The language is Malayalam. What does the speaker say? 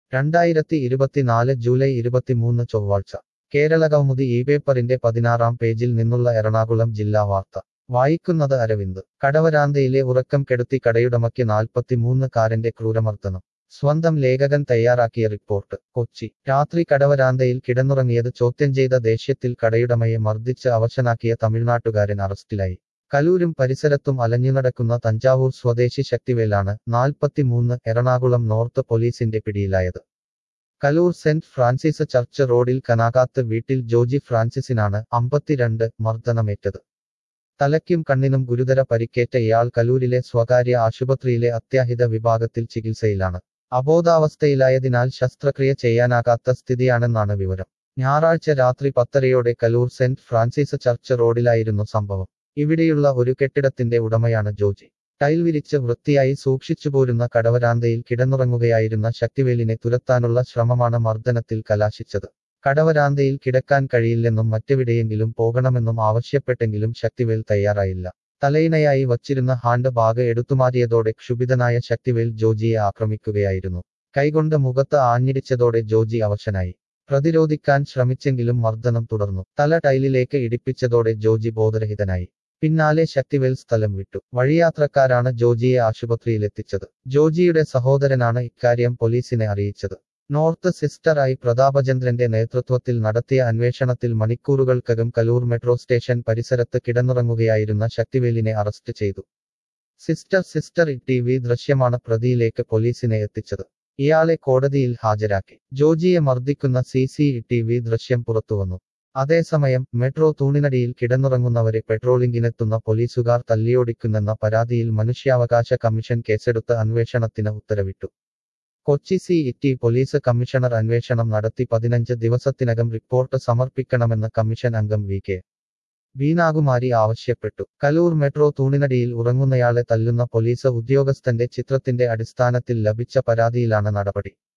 രണ്ടായിരത്തി ഇരുപത്തിനാല് ജൂലൈ ഇരുപത്തിമൂന്ന് ചൊവ്വാഴ്ച കേരള കൗമുദി ഈ പേപ്പറിന്റെ പതിനാറാം പേജിൽ നിന്നുള്ള എറണാകുളം ജില്ലാ വാർത്ത വായിക്കുന്നത് അരവിന്ദ് കടവരാന്തയിലെ ഉറക്കം കെടുത്തി കടയുടമയ്ക്ക് നാൽപ്പത്തിമൂന്ന് കാരന്റെ ക്രൂരമർദ്ദനം സ്വന്തം ലേഖകൻ തയ്യാറാക്കിയ റിപ്പോർട്ട് കൊച്ചി രാത്രി കടവരാന്തയിൽ കിടന്നുറങ്ങിയത് ചോദ്യം ചെയ്ത ദേഷ്യത്തിൽ കടയുടമയെ മർദ്ദിച്ച് അവശനാക്കിയ തമിഴ്നാട്ടുകാരൻ അറസ്റ്റിലായി കലൂരും പരിസരത്തും അലഞ്ഞുനടക്കുന്ന തഞ്ചാവൂർ സ്വദേശി ശക്തിവേലാണ് നാൽപ്പത്തിമൂന്ന് എറണാകുളം നോർത്ത് പോലീസിന്റെ പിടിയിലായത് കലൂർ സെന്റ് ഫ്രാൻസിസ് ചർച്ച് റോഡിൽ കനാകാത്ത് വീട്ടിൽ ജോജി ഫ്രാൻസിസിനാണ് അമ്പത്തിരണ്ട് മർദ്ദനമേറ്റത് തലയ്ക്കും കണ്ണിനും ഗുരുതര പരിക്കേറ്റ ഇയാൾ കലൂരിലെ സ്വകാര്യ ആശുപത്രിയിലെ അത്യാഹിത വിഭാഗത്തിൽ ചികിത്സയിലാണ് അബോധാവസ്ഥയിലായതിനാൽ ശസ്ത്രക്രിയ ചെയ്യാനാകാത്ത സ്ഥിതിയാണെന്നാണ് വിവരം ഞായറാഴ്ച രാത്രി പത്തരയോടെ കലൂർ സെന്റ് ഫ്രാൻസിസ് ചർച്ച് റോഡിലായിരുന്നു സംഭവം ഇവിടെയുള്ള ഒരു കെട്ടിടത്തിന്റെ ഉടമയാണ് ജോജി ടൈൽ വിരിച്ച് വൃത്തിയായി സൂക്ഷിച്ചുപോരുന്ന കടവരാന്തയിൽ കിടന്നുറങ്ങുകയായിരുന്ന ശക്തിവേലിനെ തുരത്താനുള്ള ശ്രമമാണ് മർദ്ദനത്തിൽ കലാശിച്ചത് കടവരാന്തയിൽ കിടക്കാൻ കഴിയില്ലെന്നും മറ്റെവിടെയെങ്കിലും പോകണമെന്നും ആവശ്യപ്പെട്ടെങ്കിലും ശക്തിവേൽ തയ്യാറായില്ല തലയിണയായി വച്ചിരുന്ന ഹാൻഡ് ബാഗ് എടുത്തുമാറിയതോടെ ക്ഷുഭിതനായ ശക്തിവേൽ ജോജിയെ ആക്രമിക്കുകയായിരുന്നു കൈകൊണ്ട് മുഖത്ത് ആഞ്ഞിടിച്ചതോടെ ജോജി അവശനായി പ്രതിരോധിക്കാൻ ശ്രമിച്ചെങ്കിലും മർദ്ദനം തുടർന്നു തല ടൈലിലേക്ക് ഇടിപ്പിച്ചതോടെ ജോജി ബോധരഹിതനായി പിന്നാലെ ശക്തിവേൽ സ്ഥലം വിട്ടു വഴിയാത്രക്കാരാണ് ജോജിയെ ആശുപത്രിയിലെത്തിച്ചത് ജോജിയുടെ സഹോദരനാണ് ഇക്കാര്യം പോലീസിനെ അറിയിച്ചത് നോർത്ത് സിസ്റ്ററായി പ്രതാപചന്ദ്രന്റെ നേതൃത്വത്തിൽ നടത്തിയ അന്വേഷണത്തിൽ മണിക്കൂറുകൾക്കകം കലൂർ മെട്രോ സ്റ്റേഷൻ പരിസരത്ത് കിടന്നുറങ്ങുകയായിരുന്ന ശക്തിവേലിനെ അറസ്റ്റ് ചെയ്തു സിസ്റ്റർ സിസ്റ്റർ ടി വി ദൃശ്യമാണ് പ്രതിയിലേക്ക് പോലീസിനെ എത്തിച്ചത് ഇയാളെ കോടതിയിൽ ഹാജരാക്കി ജോജിയെ മർദ്ദിക്കുന്ന സി സി ടി വി ദൃശ്യം പുറത്തുവന്നു അതേസമയം മെട്രോ തൂണിനടിയിൽ കിടന്നുറങ്ങുന്നവരെ പെട്രോളിംഗിനെത്തുന്ന പോലീസുകാർ തല്ലിയോടിക്കുന്നെന്ന പരാതിയിൽ മനുഷ്യാവകാശ കമ്മീഷൻ കേസെടുത്ത് അന്വേഷണത്തിന് ഉത്തരവിട്ടു Kochi city police commissioner അന്വേഷണം നടത്തി പതിനഞ്ച് ദിവസത്തിനകം റിപ്പോർട്ട് സമർപ്പിക്കണമെന്ന് കമ്മീഷൻ അംഗം വി കെ ബീനാകുമാരി ആവശ്യപ്പെട്ടു കലൂർ മെട്രോ തൂണിനടിയിൽ ഉറങ്ങുന്നയാളെ തല്ലുന്ന പോലീസ് ഉദ്യോഗസ്ഥന്റെ ചിത്രത്തിന്റെ അടിസ്ഥാനത്തിൽ ലഭിച്ച പരാതിയിലാണ് നടപടി